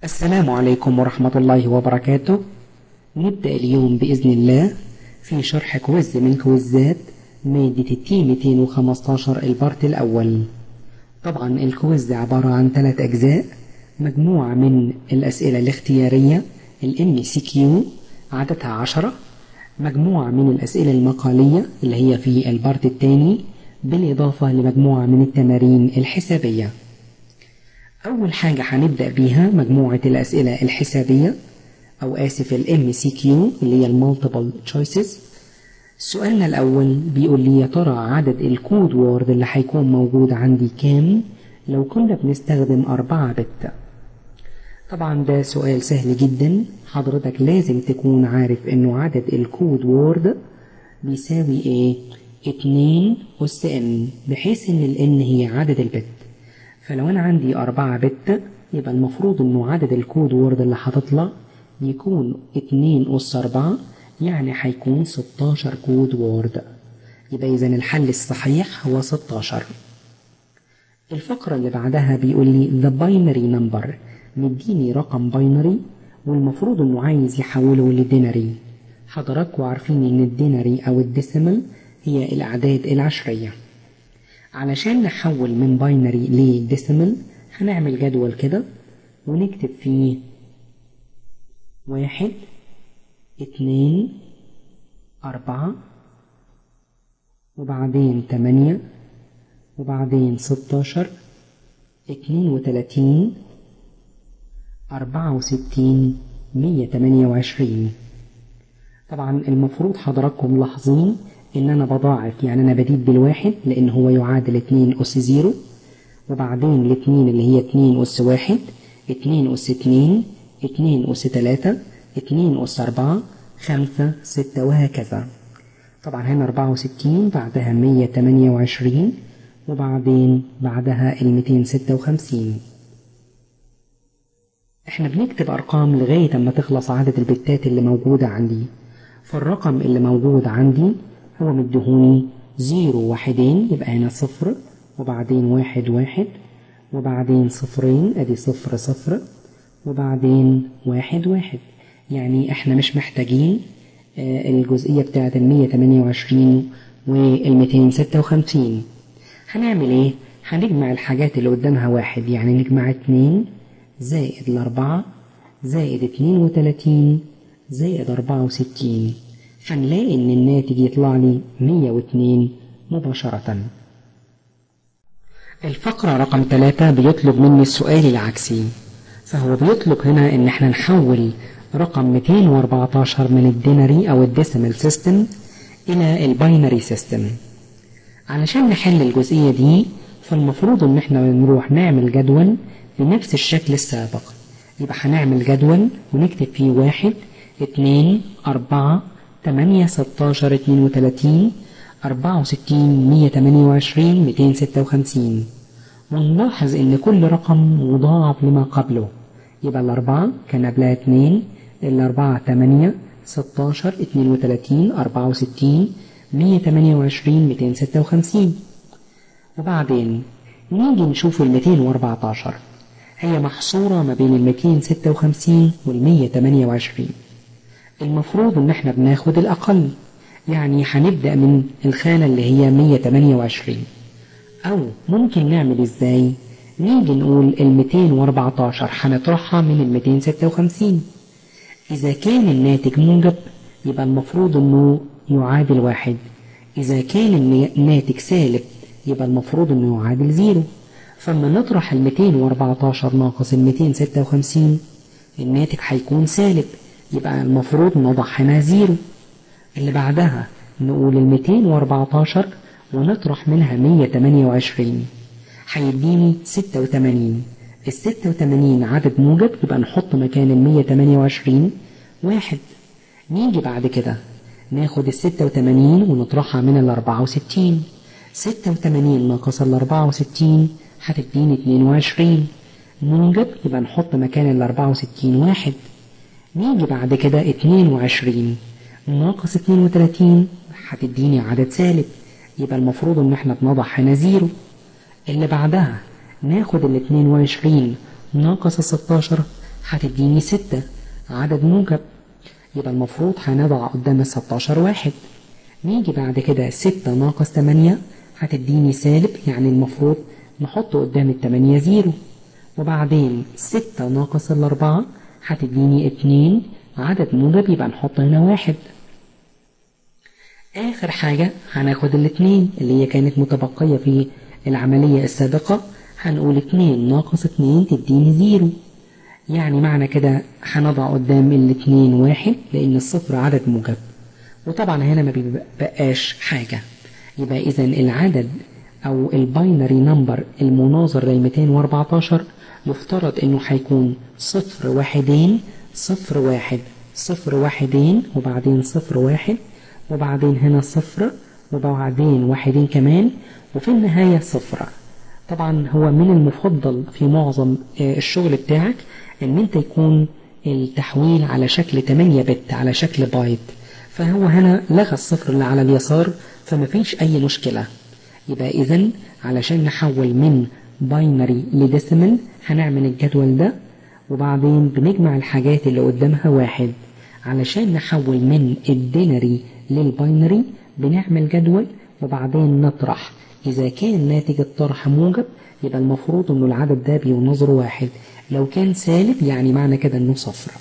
السلام عليكم ورحمة الله وبركاته نبدأ اليوم بإذن الله في شرح كويز من كويزات مادة التي 215 البارت الأول طبعا الكويز عبارة عن ثلاث أجزاء مجموعة من الأسئلة الاختيارية ال MCQ عددها عشرة مجموعة من الأسئلة المقالية اللي هي في البارت الثاني بالإضافة لمجموعة من التمارين الحسابية أول حاجة هنبدأ بيها مجموعة الأسئلة الحسابية أو آسف ال MCQ اللي هي المالتيبل تشويسز سؤالنا الأول بيقول لي يا ترى عدد الكود وورد اللي هيكون موجود عندي كام لو كنا بنستخدم أربعة بت طبعا ده سؤال سهل جدا حضرتك لازم تكون عارف انه عدد الكود وورد بيساوي ايه اتنين أس ان بحيث ان ال n هي عدد البت فلو انا عندي أربعة بت يبقى المفروض انه عدد الكود وورد اللي هتطلع يكون اتنين أس أربعة يعني هيكون ستاشر كود وورد يبقى إذا الحل الصحيح هو ستاشر الفقرة اللي بعدها بيقول لي the binary number مديني رقم باينري والمفروض انه عايز يحوله لديناري حضراتكم عارفين ان الديناري او الديسيمال هي الاعداد العشرية علشان نحول من باينري لديسيمال هنعمل جدول كده ونكتب فيه واحد اتنين أربعة وبعدين تمانية وبعدين ستاشر اتنين وتلاتين أربعة وستين مية تمانية وعشرين طبعا المفروض حضراتكم ملاحظين إن أنا بضاعف يعني أنا بديت بالواحد لأن هو يعادل اتنين أس زيرو وبعدين الاتنين اللي هي اتنين أس واحد اتنين أس اتنين اتنين أس تلاتة اتنين أس أربعة خمسة ستة وهكذا طبعا هنا أربعة وستين بعدها مية تمانية وعشرين وبعدين بعدها الميتين ستة وخمسين احنا بنكتب أرقام لغاية أما تخلص عدد البتات اللي موجودة عندي فالرقم اللي موجود عندي هو مدهوني زيرو واحدين يبقى هنا صفر وبعدين واحد واحد وبعدين صفرين ادي صفر صفر وبعدين واحد واحد يعني احنا مش محتاجين الجزئية بتاعة المية تمانية وعشرين والميتين ستة وخمسين هنعمل ايه هنجمع الحاجات اللي قدامها واحد يعني نجمع اتنين زائد الأربعة زائد اتنين وتلاتين زائد أربعة وستين هنلاقي إن الناتج يطلع لي مية واتنين مباشرة الفقرة رقم ثلاثة بيطلب مني السؤال العكسي فهو بيطلب هنا إن احنا نحول رقم 214 من الديناري أو الديسيمال سيستم إلى الباينري سيستم علشان نحل الجزئية دي فالمفروض إن احنا نروح نعمل جدول بنفس الشكل السابق يبقى هنعمل جدول ونكتب فيه واحد اتنين أربعة تمانية ستاشر اتنين وتلاتين أربعة وستين مية تمانية وعشرين ميتين ستة وخمسين ونلاحظ إن كل رقم مضاعف لما قبله يبقى الأربعة كان قبلها اتنين الأربعة تمانية ستاشر اتنين وتلاتين أربعة وستين مية تمانية وعشرين ميتين ستة وخمسين وبعدين نيجي نشوف الميتين وأربعتاشر هي محصورة ما بين الميتين ستة وخمسين والمية تمانية وعشرين المفروض إن احنا بناخد الأقل يعني هنبدأ من الخانة اللي هي مية تمانية وعشرين أو ممكن نعمل إزاي نيجي نقول الميتين وأربعتاشر هنطرحها من الميتين ستة وخمسين إذا كان الناتج موجب يبقى المفروض إنه يعادل واحد إذا كان الناتج سالب يبقى المفروض إنه يعادل زيرو فلما نطرح ال 214 ناقص ال 256 الناتج هيكون سالب يبقى المفروض نضع هنا زيرو اللي بعدها نقول ال 214 ونطرح منها 128 هيديني 86 ال 86 عدد موجب يبقى نحط مكان ال 128 واحد نيجي بعد كده ناخد ال 86 ونطرحها من ال 64 86 ناقص ال 64 هتديني 22 موجب يبقى نحط مكان ال 64 واحد نيجي بعد كده 22 ناقص 32 هتديني عدد سالب يبقى المفروض ان احنا بنضع هنا زيرو اللي بعدها ناخد ال 22 ناقص ال 16 هتديني ستة عدد موجب يبقى المفروض هنضع قدام الستاشر واحد نيجي بعد كده ستة ناقص تمانية هتديني سالب يعني المفروض نحط قدام التمانية زيرو وبعدين ستة ناقص الأربعة هتديني اتنين عدد موجب يبقى نحط هنا واحد آخر حاجة هناخد الاتنين اللي هي كانت متبقية في العملية السابقة هنقول اتنين ناقص اتنين تديني زيرو يعني معنى كده هنضع قدام الاتنين واحد لأن الصفر عدد موجب وطبعا هنا ما بيبقاش حاجة يبقى إذا العدد أو الباينري نمبر المناظر لل 214 يفترض إنه هيكون صفر واحدين صفر واحد صفر واحدين وبعدين صفر واحد وبعدين هنا صفر وبعدين واحدين كمان وفي النهاية صفر طبعا هو من المفضل في معظم الشغل بتاعك ان انت يكون التحويل على شكل 8 بت على شكل بايت فهو هنا لغى الصفر اللي على اليسار فما فيش اي مشكلة يبقى اذا علشان نحول من باينري لديسيمال هنعمل الجدول ده وبعدين بنجمع الحاجات اللي قدامها واحد علشان نحول من الدينري للباينري بنعمل جدول وبعدين نطرح إذا كان ناتج الطرح موجب يبقى المفروض إنه العدد ده بينظر واحد لو كان سالب يعني معنى كده إنه صفر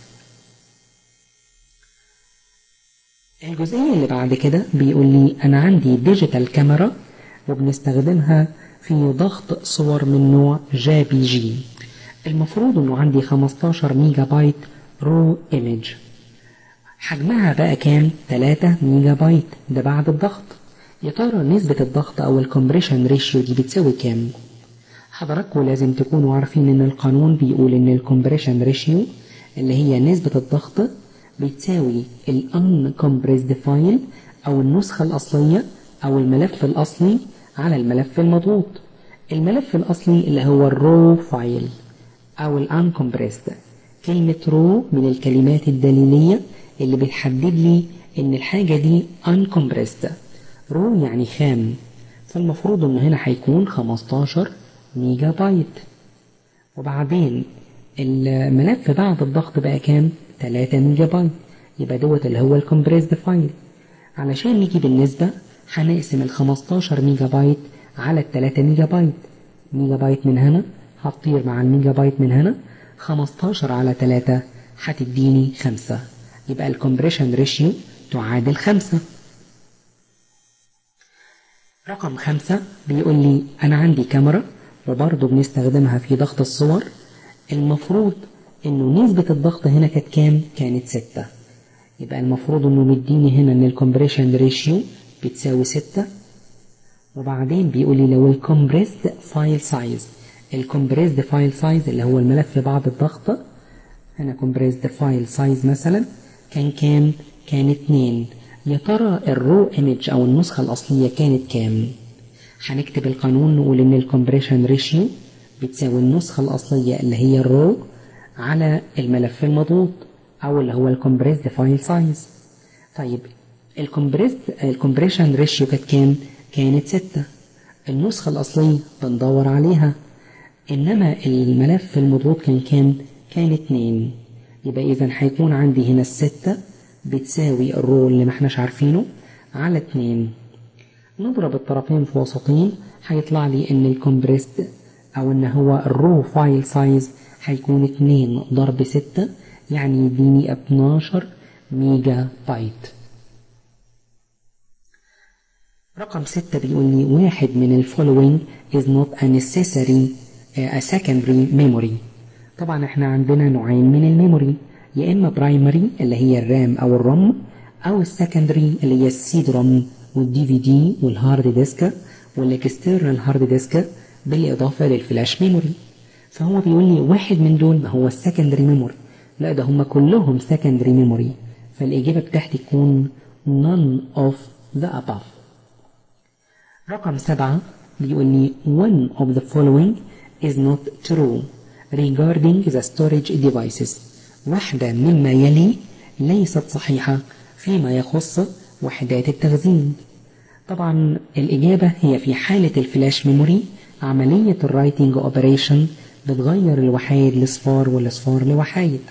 الجزئية اللي بعد كده بيقول لي أنا عندي ديجيتال كاميرا وبنستخدمها في ضغط صور من نوع جي بي جي المفروض إنه عندي 15 ميجا بايت رو ايمج حجمها بقى كام 3 ميجا بايت ده بعد الضغط يا ترى نسبة الضغط أو الكمبريشن ريشيو دي بتساوي كام؟ حضراتكم لازم تكونوا عارفين إن القانون بيقول إن الكمبريشن ريشيو اللي هي نسبة الضغط بتساوي ال uncompressed file أو النسخة الأصلية أو الملف الأصلي على الملف المضغوط الملف الأصلي اللي هو الرو فايل أو ال uncompressed كلمة رو من الكلمات الدليلية اللي بتحدد لي إن الحاجة دي uncompressed رو يعني خام فالمفروض إن هنا هيكون 15 ميجا بايت وبعدين الملف بعد الضغط بقى كام 3 ميجا بايت يبقى دوت اللي هو الكمبريسد فايل علشان نجيب النسبة هنقسم ال 15 ميجا بايت على ال 3 ميجا بايت ميجا بايت من هنا هتطير مع الميجا بايت من هنا 15 على 3 هتديني 5 يبقى الكمبريشن ريشيو تعادل 5 رقم خمسة بيقول لي أنا عندي كاميرا وبرضه بنستخدمها في ضغط الصور المفروض إنه نسبة الضغط هنا كانت كام؟ كانت ستة يبقى المفروض إنه مديني هنا إن الكمبريشن ريشيو بتساوي ستة وبعدين بيقول لي لو الكمبريسد فايل سايز الكمبريسد فايل سايز اللي هو الملف بعد الضغط هنا كومبريسد فايل سايز مثلا كان كام؟ كان اتنين يا ترى الرو ايمج او النسخة الاصلية كانت كام هنكتب القانون نقول ان الكمبريشن ريشيو بتساوي النسخة الاصلية اللي هي الرو على الملف المضغوط او اللي هو الكمبريسد فايل سايز طيب الكمبريسد الكمبريشن ريشيو كانت كام كانت ستة النسخة الاصلية بندور عليها انما الملف المضغوط كان كام كان اتنين يبقى اذا هيكون عندي هنا الستة بتساوي الرو اللي ما احناش عارفينه على اتنين نضرب الطرفين في وسطين هيطلع لي ان الكمبريست او ان هو الرو فايل سايز هيكون اتنين ضرب ستة يعني يديني 12 ميجا بايت رقم ستة بيقول لي واحد من الفولوينج is not a necessary a secondary memory طبعا احنا عندنا نوعين من الميموري يا اما برايمري اللي هي الرام او الروم او السكندري اللي هي السيد روم والدي في دي والهارد ديسك والاكسترنال هارد ديسك بالاضافه للفلاش ميموري فهو بيقول لي واحد من دول ما هو السكندري ميموري لا ده هم كلهم سكندري ميموري فالاجابه بتاعتي تكون none of the above رقم سبعة بيقول لي one of the following is not true regarding the storage devices واحدة مما يلي ليست صحيحة فيما يخص وحدات التخزين طبعا الإجابة هي في حالة الفلاش ميموري عملية الرايتنج اوبريشن بتغير الوحايد لصفار والاصفار لوحايد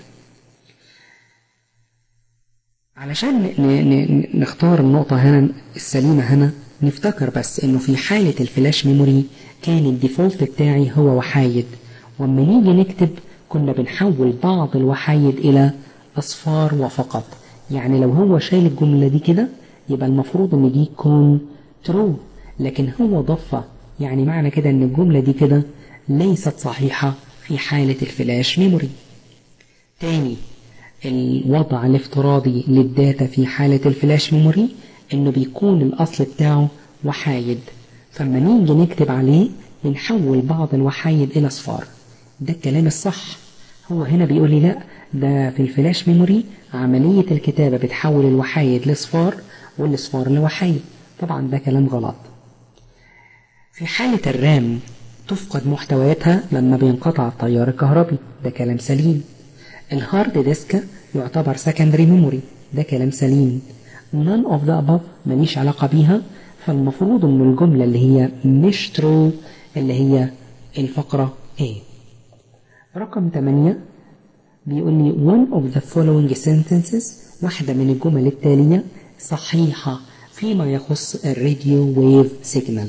علشان نختار النقطة هنا السليمة هنا نفتكر بس انه في حالة الفلاش ميموري كان الديفولت بتاعي هو وحايد واما نيجي نكتب كنا بنحول بعض الوحايد الى اصفار وفقط يعني لو هو شايل الجملة دي كده يبقى المفروض ان دي تكون ترو لكن هو ضفة يعني معنى كده ان الجملة دي كده ليست صحيحة في حالة الفلاش ميموري تاني الوضع الافتراضي للداتا في حالة الفلاش ميموري انه بيكون الاصل بتاعه وحايد فلما نيجي نكتب عليه بنحول بعض الوحايد الى اصفار ده الكلام الصح هو هنا بيقول لي لا ده في الفلاش ميموري عملية الكتابة بتحول الوحايد لصفار والاصفار لوحايد طبعا ده كلام غلط في حالة الرام تفقد محتوياتها لما بينقطع التيار الكهربي ده كلام سليم الهارد ديسك يعتبر secondary memory ده كلام سليم none of the above ماليش علاقة بيها فالمفروض ان الجملة اللي هي مش true اللي هي الفقرة A رقم 8 بيقول لي one of the following sentences واحدة من الجمل التالية صحيحة فيما يخص الراديو ويف سيجنال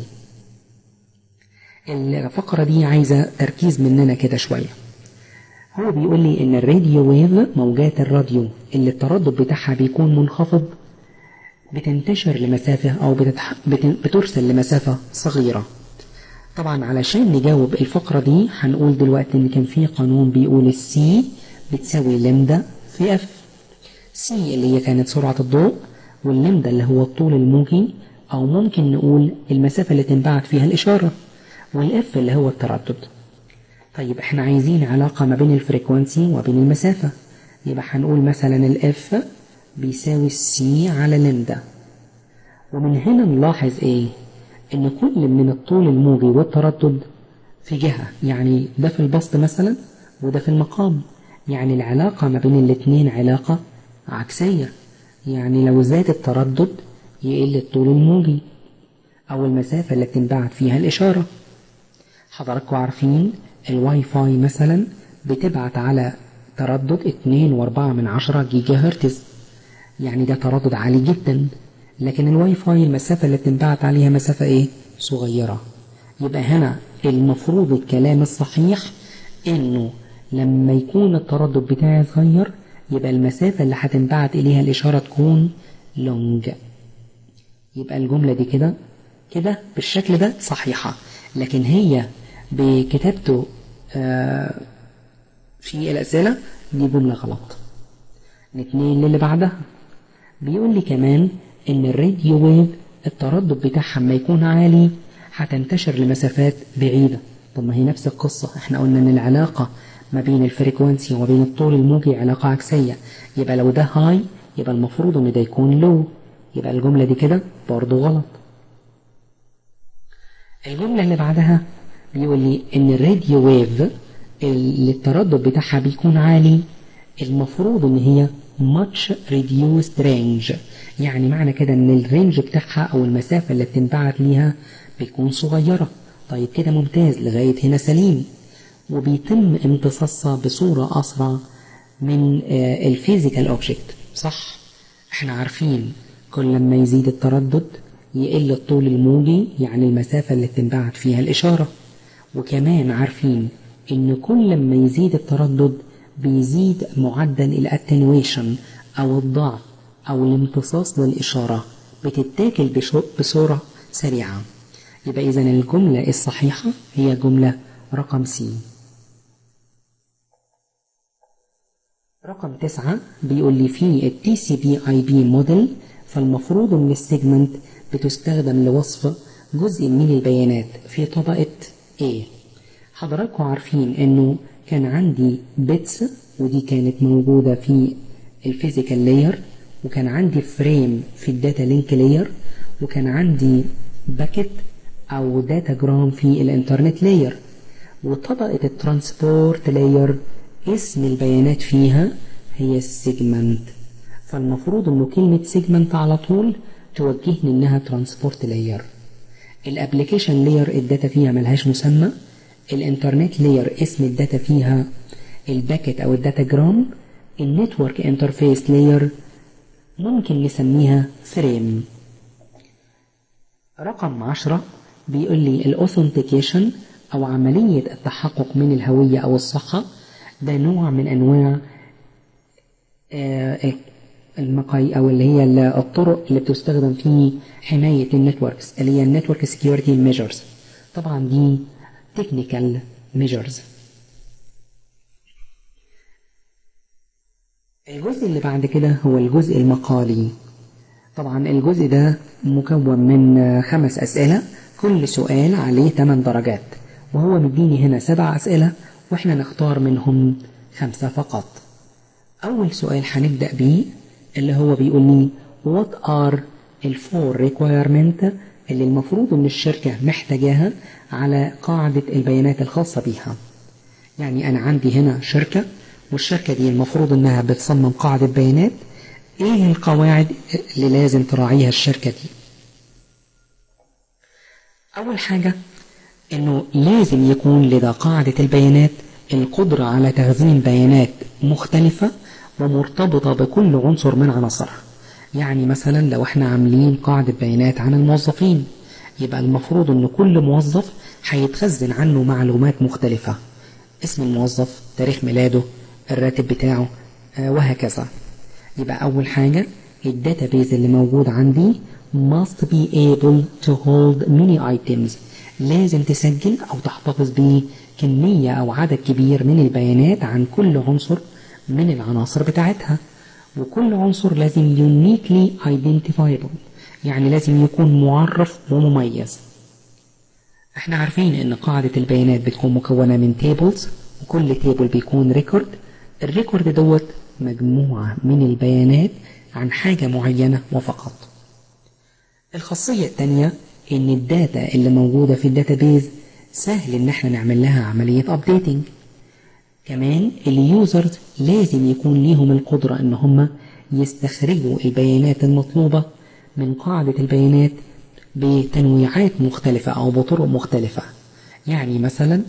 الفقرة دي عايزة تركيز مننا كده شوية هو بيقول لي ان الراديو ويف موجات الراديو اللي التردد بتاعها بيكون منخفض بتنتشر لمسافة او بتتح... بت... بترسل لمسافة صغيرة طبعا علشان نجاوب الفقرة دي هنقول دلوقتي ان كان في قانون بيقول السي بتساوي لمدة في اف سي اللي هي كانت سرعة الضوء واللمدة اللي هو الطول الموجي او ممكن نقول المسافة اللي تنبعت فيها الاشارة والاف اللي هو التردد طيب احنا عايزين علاقة ما بين الفريكوانسي وبين المسافة يبقى هنقول مثلا الاف بيساوي السي على لمدة ومن هنا نلاحظ ايه ان كل من الطول الموجي والتردد في جهة يعني ده في البسط مثلا وده في المقام يعني العلاقة ما بين الاتنين علاقة عكسية يعني لو زاد التردد يقل الطول الموجي أو المسافة اللي بتنبعت فيها الإشارة حضراتكم عارفين الواي فاي مثلا بتبعت على تردد 2 واربعة من عشرة جيجا هرتز يعني ده تردد عالي جدا لكن الواي فاي المسافة اللي بتنبعت عليها مسافة ايه صغيرة يبقى هنا المفروض الكلام الصحيح انه لما يكون التردد بتاعي صغير يبقى المسافة اللي هتنبعت إليها الإشارة تكون لونج يبقى الجملة دي كده كده بالشكل ده صحيحة لكن هي بكتابته آه في الأسئلة دي جملة غلط الاثنين اللي بعدها بيقول لي كمان إن الراديو ويف التردد بتاعها لما يكون عالي هتنتشر لمسافات بعيدة طب ما هي نفس القصة احنا قلنا ان العلاقة ما بين الفريكوانسي وما بين الطول الموجي علاقة عكسية يبقى لو ده هاي يبقى المفروض ان ده يكون لو يبقى الجملة دي كده برضو غلط الجملة اللي بعدها بيقول لي ان الراديو ويف اللي التردد بتاعها بيكون عالي المفروض ان هي much reduced range يعني معنى كده ان الرينج بتاعها او المسافة اللي بتنبعت ليها بيكون صغيرة طيب كده ممتاز لغاية هنا سليم وبيتم امتصاصها بصورة أسرع من الفيزيكال اوبجكت صح احنا عارفين كل لما يزيد التردد يقل الطول الموجي يعني المسافة اللي بتنبعت فيها الإشارة وكمان عارفين ان كل لما يزيد التردد بيزيد معدل الاتنويشن او الضعف او الامتصاص للإشارة بتتاكل بصورة سريعة يبقى إذا الجملة الصحيحة هي جملة رقم سي رقم تسعة بيقول لي في التي سي بي اي بي موديل فالمفروض ان السيجمنت بتستخدم لوصف جزء من البيانات في طبقة A حضراتكم عارفين انه كان عندي بيتس ودي كانت موجودة في الفيزيكال لاير وكان عندي فريم في الداتا لينك لاير وكان عندي باكيت او داتا جرام في الانترنت لاير وطبقة الترانسبورت لاير اسم البيانات فيها هي السيجمنت فالمفروض انه كلمة سيجمنت على طول توجهني انها ترانسبورت لاير الابليكيشن لاير الداتا فيها ملهاش مسمى الانترنت لاير اسم الداتا فيها الباكت او الداتا جرام النتورك انترفيس لاير ممكن نسميها فريم رقم عشرة بيقول لي الاوثنتيكيشن او عملية التحقق من الهوية او الصحة ده نوع من انواع المقاي او اللي هي الطرق اللي بتستخدم في حماية النتوركس اللي هي النتورك سكيورتي ميجرز طبعا دي تكنيكال ميجرز الجزء اللي بعد كده هو الجزء المقالي طبعا الجزء ده مكون من خمس أسئلة كل سؤال عليه 8 درجات وهو مديني هنا سبع أسئلة وإحنا نختار منهم خمسة فقط أول سؤال هنبدأ بيه اللي هو بيقول لي what are الفور requirement اللي المفروض إن الشركة محتاجاها على قاعدة البيانات الخاصة بيها يعني أنا عندي هنا شركة والشركة دي المفروض إنها بتصمم قاعدة بيانات إيه القواعد اللي لازم تراعيها الشركة دي أول حاجة إنه لازم يكون لدى قاعدة البيانات القدرة على تخزين بيانات مختلفة ومرتبطة بكل عنصر من عناصرها يعني مثلا لو احنا عاملين قاعدة بيانات عن الموظفين يبقى المفروض ان كل موظف هيتخزن عنه معلومات مختلفة اسم الموظف تاريخ ميلاده الراتب بتاعه آه وهكذا يبقى أول حاجة الداتابيز اللي موجود عندي must be able to hold many items لازم تسجل أو تحتفظ بكمية أو عدد كبير من البيانات عن كل عنصر من العناصر بتاعتها وكل عنصر لازم uniquely identifiable يعني لازم يكون معرف ومميز احنا عارفين ان قاعدة البيانات بتكون مكونة من tables وكل تيبل بيكون ريكورد الريكورد دوت مجموعة من البيانات عن حاجة معينة وفقط الخاصية الثانية ان الداتا اللي موجودة في الداتابيز سهل ان احنا نعمل لها عملية ابديتنج كمان اليوزرز لازم يكون ليهم القدرة ان هم يستخرجوا البيانات المطلوبة من قاعدة البيانات بتنويعات مختلفة او بطرق مختلفة يعني مثلا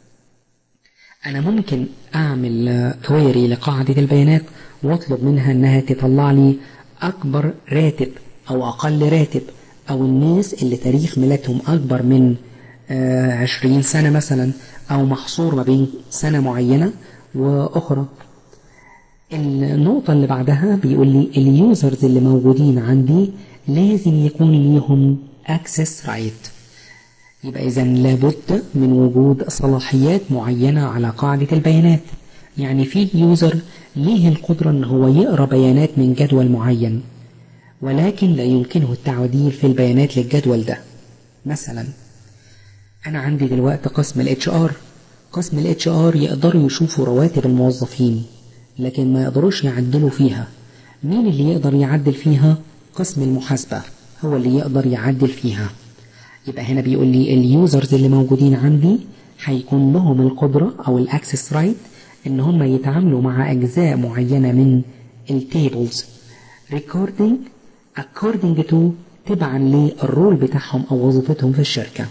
أنا ممكن أعمل كويري لقاعدة البيانات وأطلب منها أنها تطلع لي أكبر راتب أو أقل راتب أو الناس اللي تاريخ ميلادهم أكبر من عشرين سنة مثلا أو محصور ما بين سنة معينة وأخرى النقطة اللي بعدها بيقول لي اليوزرز اللي موجودين عندي لازم يكون ليهم access right يبقى إذا لابد من وجود صلاحيات معينة على قاعدة البيانات يعني في يوزر ليه القدرة أن هو يقرأ بيانات من جدول معين ولكن لا يمكنه التعديل في البيانات للجدول ده مثلا أنا عندي دلوقتي قسم ال HR قسم ال HR يقدروا يشوفوا رواتب الموظفين لكن ما يقدروش يعدلوا فيها مين اللي يقدر يعدل فيها قسم المحاسبة هو اللي يقدر يعدل فيها يبقى هنا بيقول لي اليوزرز اللي موجودين عندي هيكون لهم القدرة أو الأكسس رايت إن هم يتعاملوا مع أجزاء معينة من التيبلز recording according to تبعا للرول بتاعهم أو وظيفتهم في الشركة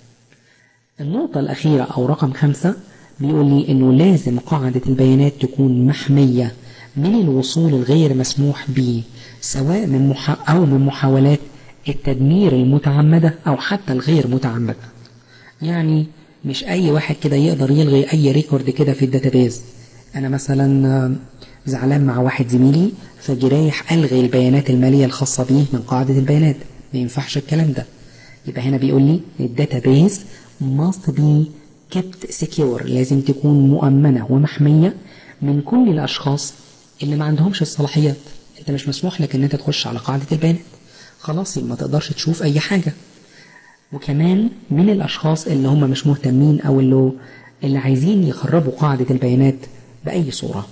النقطة الأخيرة أو رقم خمسة بيقول لي إنه لازم قاعدة البيانات تكون محمية من الوصول الغير مسموح به سواء من محا أو من محاولات التدمير المتعمدة أو حتى الغير متعمدة يعني مش أي واحد كده يقدر يلغي أي ريكورد كده في الداتابيز أنا مثلا زعلان مع واحد زميلي فجي رايح ألغي البيانات المالية الخاصة بيه من قاعدة البيانات ما ينفعش الكلام ده يبقى هنا بيقول لي الداتابيز must be kept secure لازم تكون مؤمنة ومحمية من كل الأشخاص اللي ما عندهمش الصلاحيات انت مش مسموح لك ان انت تخش على قاعدة البيانات خلاص ما تقدرش تشوف اي حاجة وكمان من الاشخاص اللي هم مش مهتمين او اللي, اللي عايزين يخربوا قاعدة البيانات بأي صورة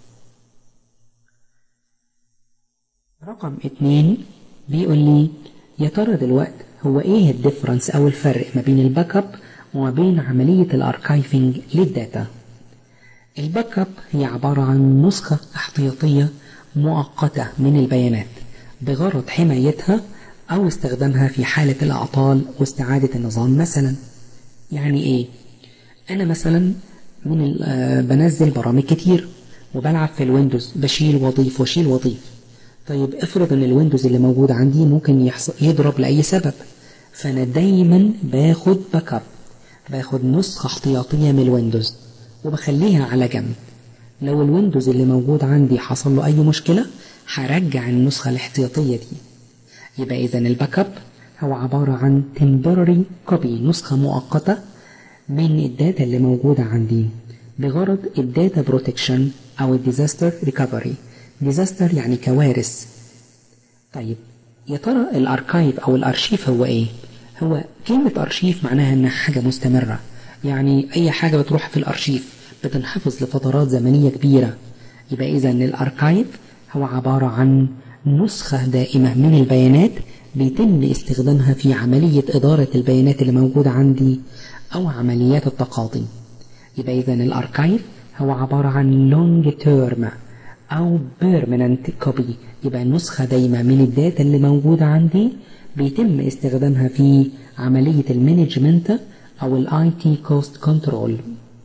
رقم اتنين بيقول لي يا ترى دلوقتي هو ايه الديفرنس او الفرق ما بين الباك اب وما بين عملية الاركايفنج للداتا الباك اب هي عبارة عن نسخة احتياطية مؤقتة من البيانات بغرض حمايتها أو استخدامها في حالة الأعطال واستعادة النظام مثلا يعني إيه؟ انا مثلا من بنزل برامج كتير وبلعب في الويندوز بشيل وضيف واشيل وضيف طيب افرض ان الويندوز اللي موجود عندي ممكن يحصل يضرب لاي سبب فانا دايما باخد باك اب باخد نسخة احتياطية من الويندوز وبخليها على جنب لو الويندوز اللي موجود عندي حصل له اي مشكلة هرجع النسخة الاحتياطية دي يبقى اذا الباك اب هو عبارة عن temporary copy نسخة مؤقتة من الداتا اللي موجودة عندي بغرض الداتا بروتكشن أو الديزاستر ريكفري ديزاستر يعني كوارث طيب يا ترى الاركايف أو الأرشيف هو إيه؟ هو كلمة أرشيف معناها إنها حاجة مستمرة يعني أي حاجة بتروح في الأرشيف بتنحفظ لفترات زمنية كبيرة يبقى إذا الأركايف هو عبارة عن نسخة دائمة من البيانات بيتم استخدامها في عملية إدارة البيانات اللي موجودة عندي أو عمليات التقاضي يبقى إذا الأركايف هو عبارة عن long term أو permanent copy يبقى نسخة دايمة من الداتا اللي موجودة عندي بيتم استخدامها في عملية المانجمنت أو الاي تي كوست كنترول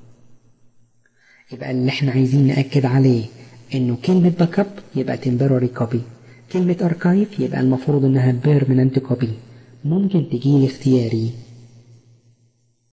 يبقى اللي احنا عايزين نأكد عليه انه كلمة باك اب يبقى temporary copy كلمة archive يبقى المفروض انها permanent copy ممكن تجيلي اختياري